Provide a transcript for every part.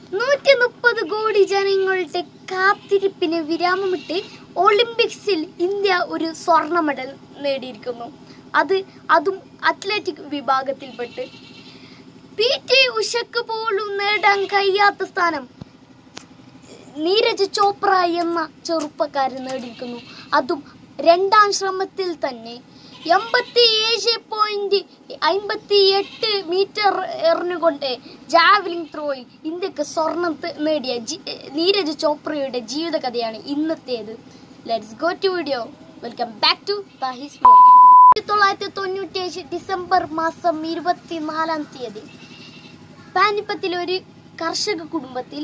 നൂറ്റി മുപ്പത് കോടി ജനങ്ങളുടെ കാത്തിരിപ്പിന് വിരാമമിട്ട് ഒളിമ്പിക്സിൽ ഇന്ത്യ ഒരു സ്വർണ്ണ മെഡൽ നേടിയിരിക്കുന്നു അത് അതും അത്ലറ്റിക് വിഭാഗത്തിൽപ്പെട്ട് പി ടി ഉഷക്ക് പോലും നേടാൻ കഴിയാത്ത സ്ഥാനം നീരജ് ചോപ്ര എന്ന ചെറുപ്പക്കാരൻ നേടിയിരിക്കുന്നു അതും രണ്ടാം ശ്രമത്തിൽ തന്നെ എൺപത്തി ഏഴ് പോയിന്റ് അമ്പത്തി എട്ട് മീറ്റർ എറിഞ്ഞുകൊണ്ട് ജാവലിംഗ് ത്രോയിൽ ഇന്ത്യക്ക് സ്വർണം ത- നേടിയ ജി- നീരജ് ചോപ്രയുടെ ജീവിതകഥയാണ് ഇന്നത്തേത് let's go to video welcome back to താഹിസ് ആയിരത്തി തൊള്ളായിരത്തി തൊണ്ണൂറ്റി ഏഴ് ഡിസംബർ മാസം ഇരുപത്തിനാലാം തീയതി പാനിപ്പത്തിൽ ഒരു കർഷക കുടുംബത്തിൽ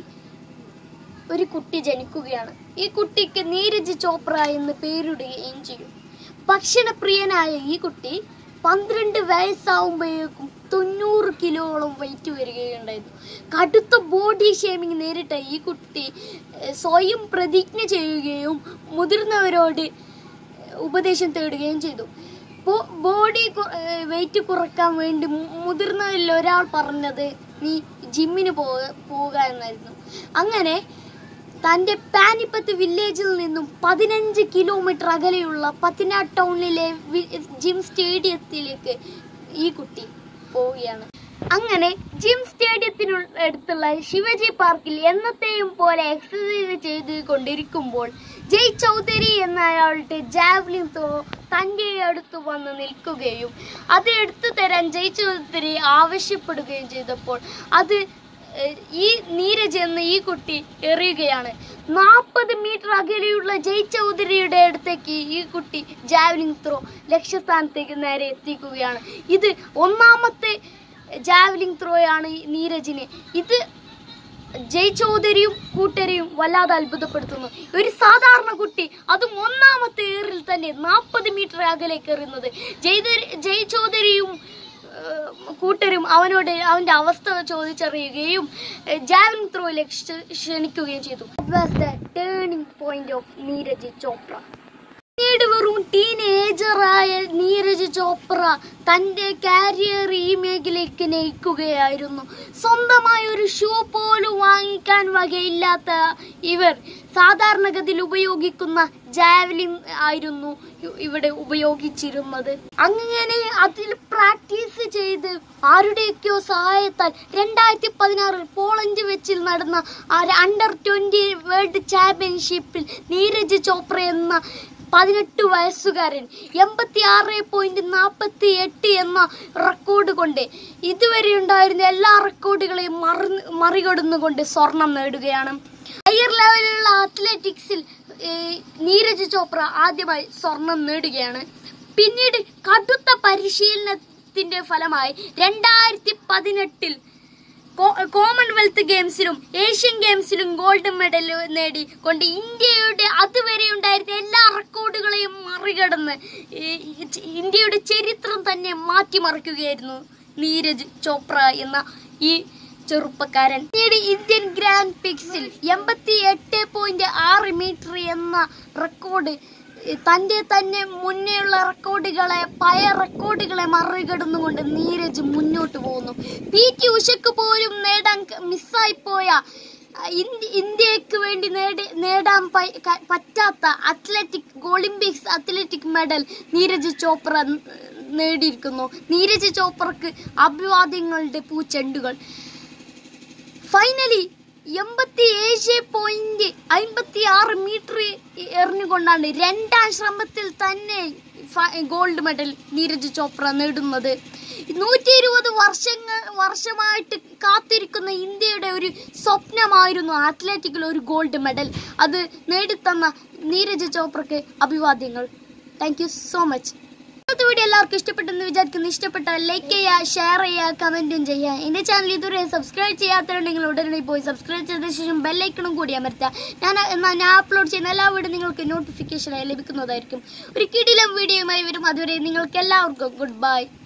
ഒരു കുട്ടി ജനിക്കുകയാണ് ഈ കുട്ടിക്ക് നീരജ് ചോപ്ര എന്ന് പേരിടുകയും ചെയ്യും ഭക്ഷണപ്രിയനായ ഈ കുട്ടി പന്ത്രണ്ട് വയസ്സാവുമ്പോഴേക്കും തൊണ്ണൂറ് കിലോളം വെയിറ്റ് വരികയുണ്ടായിരുന്നു കടുത്ത ബോഡി ഷേമിങ് നേരിട്ട ഈ കുട്ടി ഏഹ്, സ്വയം പ്രതിജ്ഞ ചെയ്യുകയും മുതിർന്നവരോട് ഉപദേശം തേടുകയും ചെയ്തു ബോ- ബോഡി വെയിറ്റ് കുറക്കാൻ വേണ്ടി മു- മുതിർന്നവരിൽ ഒരാൾ പറഞ്ഞത് നീ ജിമ്മിന് പോ പോവുക എന്നായിരുന്നു അങ്ങനെ തൻ്റെ പാനിപ്പത്ത് വില്ലേജിൽ നിന്നും പതിനഞ്ച് കിലോമീറ്റർ അകലെയുള്ള പത്തിനാട് ടൗണിലെ വി- ജിം സ്റ്റേഡിയത്തിലേക്ക് ഈ കുട്ടി പോവുകയാണ് അങ്ങനെ ജിം സ്റ്റേഡിയത്തിനു അടുത്തുള്ള ശിവജി പാർക്കിൽ എന്നത്തെയും പോലെ എക്സസൈസ് ചെയ്ത് കൊണ്ടിരിക്കുമ്പോൾ ജയ് ചൗധരി എന്ന അയാളുടെ ജാവ്ലിൻ ത്രോ തൻ്റെ അടുത്ത് വന്ന് നിൽക്കുകയും അത് എടുത്തു തരാൻ ജയ് ചൗധരി ആവശ്യപ്പെടുകയും ചെയ്തപ്പോൾ അത് ഏഹ്, ഈ നീരജ് എന്ന ഈ കുട്ടി എറിയുകയാണ് നാൽപ്പത് മീറ്റർ അകലെയുള്ള ജയ് ചൗധരിയുടെ അടുത്തേക്ക് ഈ കുട്ടി ജാവലിംഗ് ത്രോ ലക്ഷ്യസ്ഥാനത്തേക്ക് നേരെ എത്തിക്കുകയാണ് ഇത് ഒന്നാമത്തെ ജാവലിംഗ് ത്രോയാണ് ഈ നീരജിന് ഇത് ജയ് ചൗധരിയും കൂട്ടരെയും വല്ലാതെ അത്ഭുതപ്പെടുത്തുന്നു ഒരു സാധാരണ കുട്ടി അതും ഒന്നാമത്തെ ഏറിൽ തന്നെ നാൽപ്പത് മീറ്റർ അകലേക്ക് എറിയുന്നത് ജയ് ജയ് ചൗധരിയും ഏഹ്, കൂട്ടരും അവനോട് അവന്റെ അവസ്ഥ ചോദിച്ചറിയുകയും ജാവലിംഗ് ത്രോയിലേക്ക് ക്ഷ- ക്ഷണിക്കുകയും ചെയ്തു turning point of Neeraj Chopra പിന്നീട് വെറും ടീനേജറായ നീരജ് ചോപ്ര തന്റെ കാരിയർ ഈ മേഖലയ്ക്ക് നയിക്കുകയായിരുന്നു സ്വന്തമായി ഒരു ഷൂ പോലും വാങ്ങിക്കാൻ വകയില്ലാത്ത ഇവർ സാധാരണഗതിയിൽ ഉപയോഗിക്കുന്ന ജാവലിൻ ആയിരുന്നു ഇ- ഇവിടെ ഉപയോഗിച്ചിരുന്നത് അങ്ങനെ അതിൽ പ്രാക്ടീസ് ചെയ്ത് ആരുടെയൊക്കെയോ സഹായത്താൽ രണ്ടായിരത്തി പതിനാറിൽ പോളണ്ട് വെച്ചിൽ നടന്ന അണ്ടർ ട്വന്റി വേൾഡ് ചാമ്പ്യൻഷിപ്പിൽ നീരജ് ചോപ്ര എന്ന പതിനെട്ട് വയസ്സുകാരൻ എൺപത്തി ആറ് പോയിന്റ് നാൽപ്പത്തി എട്ട് എന്ന റെക്കോർഡ് കൊണ്ട് ഇതുവരെ ഉണ്ടായിരുന്ന എല്ലാ റെക്കോർഡുകളെയും മറി മറികടന്നുകൊണ്ട് സ്വർണം നേടുകയാണ് ഹയർ ലെവലിലുള്ള അത്ലറ്റിക്സിൽ ഏഹ്, നീരജ് ചോപ്ര ആദ്യമായി സ്വർണം നേടുകയാണ് പിന്നീട് കടുത്ത പരിശീലനത്തിന്റെ ഫലമായി രണ്ടായിരത്തി പതിനെട്ടിൽ കോ- കോമൺവെൽത്ത് ഗെയിംസിലും ഏഷ്യൻ ഗെയിംസിലും ഗോൾഡ് മെഡൽ നേടി കൊണ്ട് ഇന്ത്യയുടെ അതുവരെ ഉണ്ടായിരുന്ന എല്ലാ റെക്കോർഡുകളെയും മറികടന്ന് ഈ ഇന്ത്യയുടെ ചരിത്രം തന്നെ മാറ്റിമറിക്കുകയായിരുന്നു നീരജ് ചോപ്ര എന്ന ഈ ചെറുപ്പക്കാരൻ പിന്നീട് ഇന്ത്യൻ ഗ്രാൻഡ് പിക്സിൽ എൺപത്തി എട്ട് പോയിന്റ് ആറ് മീറ്റർ എന്ന റെക്കോർഡ് തന്റെ തന്നെ മുന്നേയുള്ള റെക്കോർഡുകളെ പഴയ റെക്കോർഡുകളെ മറികടന്നുകൊണ്ട് നീരജ് മുന്നോട്ട് പോകുന്നു പി ടി ഉഷക്ക് പോലും നേടാൻ ക- മിസ്സായി പോയ അഹ്, ഇന്ത്യ ഇന്ത്യക്ക് വേണ്ടി നേടി നേടാൻ പ- ക- പറ്റാത്ത athletic Olympics athletic medal Neeraj Chopra ന- നേടിയിരിക്കുന്നു നീരജ് ചോപ്രക്ക് അഭിവാദ്യങ്ങളുടെ പൂച്ചെണ്ടുകൾ ഫൈനലി എൺപത്തി ഏഴ് പോയിന്റ് അമ്പത്തി ആറ് മീറ്റർ എറിഞ്ഞുകൊണ്ടാണ് രണ്ടാം ശ്രമത്തിൽ തന്നെ ഫ- ഗോൾഡ് മെഡൽ നീരജ് ചോപ്ര നേടുന്നത് നൂറ്റി ഇരുപത് വർഷങ്ങൾ വർഷമായിട്ട് കാത്തിരിക്കുന്ന ഇന്ത്യയുടെ ഒരു സ്വപ്നമായിരുന്നു അത്ലറ്റിക്കിൽ ഒരു ഗോൾഡ് മെഡൽ അത് നേടിത്തന്ന നീരജ് ചോപ്രക്ക് അഭിവാദ്യങ്ങൾ താങ്ക് യു സോ മച്ച് ഇന്നത്തെ വീഡിയോ എല്ലാവർക്കും ഇഷ്ടപ്പെട്ടെന്ന് വിചാരിക്കുന്നു ഇഷ്ടപ്പെട്ടാൽ ലൈക്ക് ചെയ്യുക ഷെയർ ചെയ്യുക കമന്റും ചെയ്യുക എന്റെ ചാനൽ ഇതുവരെ സബ്സ്ക്രൈബ് ചെയ്യാത്തവരുണ്ടെങ്കിൽ ഉടനെ പോയി സബ്സ്ക്രൈബ് ചെയ്ത ശേഷം ബെല്ലൈക്കണും കൂടി അമർത്തുക ഞാൻ എന്നാൽ ഞാൻ അപ്ലോഡ് ചെയ്യുന്ന എല്ലാ വീഡിയോ നിങ്ങൾക്ക് നോട്ടിഫിക്കേഷനായി ലഭിക്കുന്നതായിരിക്കും ഒരു കിടിലം വീഡിയോയുമായി വരും അതുവരെ നിങ്ങൾക്ക് എല്ലാവർക്കും ഗുഡ് ബൈ